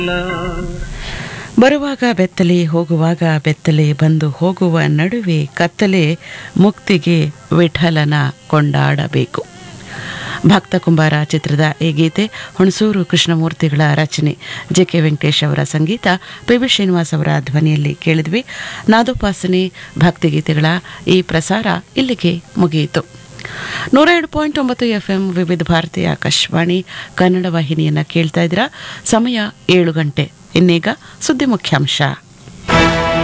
ಬರುವಾಗ ಬೆತ್ತಲೆ ಹೋಗುವಾಗ ಬೆತ್ತಲೆ ಬಂದು ಹೋಗುವ ನಡುವೆ ಕತ್ತಲೆ ಮುಕ್ತಿಗೆ ವಿಠಲನ ಕೊಂಡಾಡಬೇಕು ಭಕ್ತ ಕುಂಬಾರ ಚಿತ್ರದ ಈ ಗೀತೆ ಹುಣಸೂರು ಕೃಷ್ಣಮೂರ್ತಿಗಳ ರಚನೆ ಜೆ ಕೆ ವೆಂಕಟೇಶ್ ಅವರ ಸಂಗೀತ ಪಿ ವಿ ಶ್ರೀನಿವಾಸ್ ಅವರ ಧ್ವನಿಯಲ್ಲಿ ಕೇಳಿದ್ವಿ ನಾದೋಪಾಸನೆ ಭಕ್ತಿಗೀತೆಗಳ ಈ ಪ್ರಸಾರ ಇಲ್ಲಿಗೆ ಮುಗಿಯಿತು ನೂರ ಎರಡು ಪಾಯಿಂಟ್ ಒಂಬತ್ತು ಎಫ್ ಎಂ ವಿವಿಧ ಭಾರತಿ ಆಕಾಶವಾಣಿ ಕನ್ನಡ ವಾಹಿನಿಯನ್ನು ಕೇಳ್ತಾ ಇದ್ದೀರಾ ಸಮಯ ಏಳು ಗಂಟೆ ಇನ್ನೀಗ ಸುದ್ದಿ ಮುಖ್ಯಾಂಶ